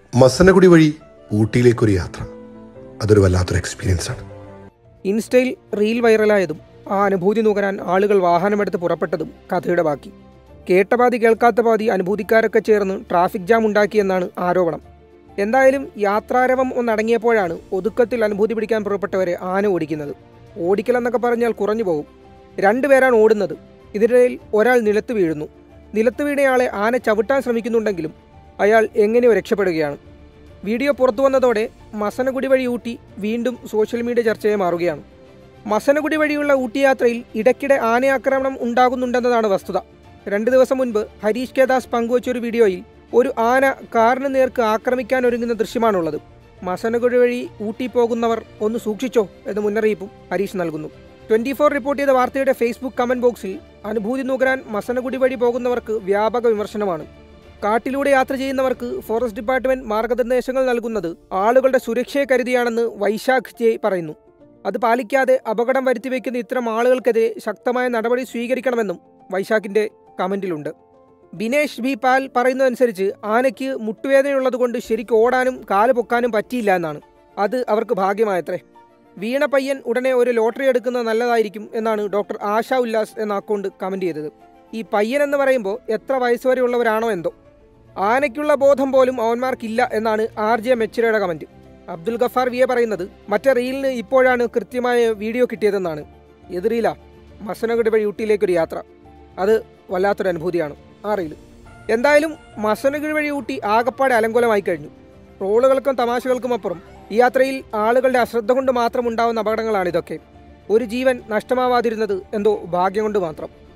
മസനഗുഡി വഴി ഊട്ടിയിലേക്കൊരു യാത്ര അതൊരു വല്ലാത്തൊരു എക്സ്പീരിയൻസ് ആണ് ഇൻസ്റ്റയിൽ റീൽ വൈറലായതും ആ അനുഭൂതി നുകരാൻ ആളുകൾ വാഹനമെടുത്ത് പുറപ്പെട്ടതും കഥയുടെ ബാക്കി കേട്ട പാതി കേൾക്കാത്ത പാതി അനുഭൂതിക്കാരൊക്കെ ചേർന്ന് ട്രാഫിക് ജാം ഉണ്ടാക്കിയെന്നാണ് ആരോപണം എന്തായാലും യാത്രാരവം ഒന്നടങ്ങിയപ്പോഴാണ് ഒതുക്കത്തിൽ അനുഭൂതി പിടിക്കാൻ പുറപ്പെട്ടവരെ ആന ഓടിക്കുന്നത് ഓടിക്കലെന്നൊക്കെ പറഞ്ഞാൽ കുറഞ്ഞു പോകും രണ്ടുപേരാണ് ഓടുന്നത് ഇതിനിടയിൽ ഒരാൾ നിലത്ത് വീഴുന്നു നിലത്ത് വീണയാളെ ആന ചവിട്ടാൻ ശ്രമിക്കുന്നുണ്ടെങ്കിലും അയാൾ എങ്ങനെയോ രക്ഷപ്പെടുകയാണ് വീഡിയോ പുറത്തു വന്നതോടെ മസനഗുഡി വഴി ഊട്ടി വീണ്ടും സോഷ്യൽ മീഡിയ ചർച്ചയായി മാറുകയാണ് മസനഗുഡി വഴിയുള്ള ഊട്ടി യാത്രയിൽ ഇടയ്ക്കിടെ ആനയാക്രമണം ഉണ്ടാകുന്നുണ്ടെന്നതാണ് വസ്തുത രണ്ട് ദിവസം മുൻപ് ഹരീഷ് കെ ദാസ് പങ്കുവച്ചൊരു വീഡിയോയിൽ ഒരു ആന കാറിന് നേർക്ക് ആക്രമിക്കാൻ ഒരുങ്ങുന്ന ദൃശ്യമാണുള്ളത് മസനഗുഡി വഴി ഊട്ടി പോകുന്നവർ ഒന്ന് സൂക്ഷിച്ചോ എന്ന് മുന്നറിയിപ്പും ഹരീഷ് നൽകുന്നു ട്വന്റി ഫോർ റിപ്പോർട്ട് ചെയ്ത വാർത്തയുടെ ഫേസ്ബുക്ക് കമന്റ് ബോക്സിൽ അനുഭൂതി നുകരാൻ മസനഗുഡി വഴി പോകുന്നവർക്ക് വ്യാപക വിമർശനമാണ് കാട്ടിലൂടെ യാത്ര ചെയ്യുന്നവർക്ക് ഫോറസ്റ്റ് ഡിപ്പാർട്ട്മെന്റ് മാർഗനിർദ്ദേശങ്ങൾ നൽകുന്നത് ആളുകളുടെ സുരക്ഷയെ കരുതിയാണെന്ന് വൈശാഖ് ജെ പറയുന്നു അത് പാലിക്കാതെ അപകടം വരുത്തിവെക്കുന്ന ഇത്തരം ആളുകൾക്കെതിരെ ശക്തമായ നടപടി സ്വീകരിക്കണമെന്നും വൈശാഖിന്റെ കമന്റിലുണ്ട് ബിനേഷ് ബി പാൽ പറയുന്നതനുസരിച്ച് ആനയ്ക്ക് മുട്ടുവേദനയുള്ളതുകൊണ്ട് ശരിക്കും ഓടാനും കാല് പൊക്കാനും പറ്റിയില്ല എന്നാണ് അത് അവർക്ക് ഭാഗ്യമായത്രേ വീണ പയ്യൻ ഉടനെ ഒരു ലോട്ടറി എടുക്കുന്നത് നല്ലതായിരിക്കും എന്നാണ് ഡോക്ടർ ആശ ഉല്ലാസ് എന്ന അക്കൗണ്ട് കമന്റ് ചെയ്തത് ഈ പയ്യൻ എന്ന് പറയുമ്പോൾ എത്ര വയസ്സ് വരെയുള്ളവരാണോ എന്തോ ആനയ്ക്കുള്ള ബോധം പോലും അവന്മാർക്കില്ല എന്നാണ് ആർ ജെ മെച്ചിരയുടെ കമന്റ് അബ്ദുൽ ഗഫാർ വിയെ പറയുന്നത് മറ്റേ റീലിന് ഇപ്പോഴാണ് കൃത്യമായ വീഡിയോ കിട്ടിയതെന്നാണ് എതിറിയില്ല മസനഗഡ് വഴി ഊട്ടിയിലേക്കൊരു യാത്ര അത് വല്ലാത്തൊരു അനുഭൂതിയാണ് ആ റീൽ എന്തായാലും മസനഗഡ് വഴി ഊട്ടി ആകപ്പാടെ അലങ്കോലമായി കഴിഞ്ഞു ട്രോളുകൾക്കും തമാശകൾക്കും അപ്പുറം ഈ യാത്രയിൽ ആളുകളുടെ അശ്രദ്ധ കൊണ്ട് മാത്രം ഉണ്ടാവുന്ന അപകടങ്ങളാണ് ഇതൊക്കെ ഒരു ജീവൻ നഷ്ടമാവാതിരുന്നത് എന്തോ ഭാഗ്യം കൊണ്ട് മാത്രം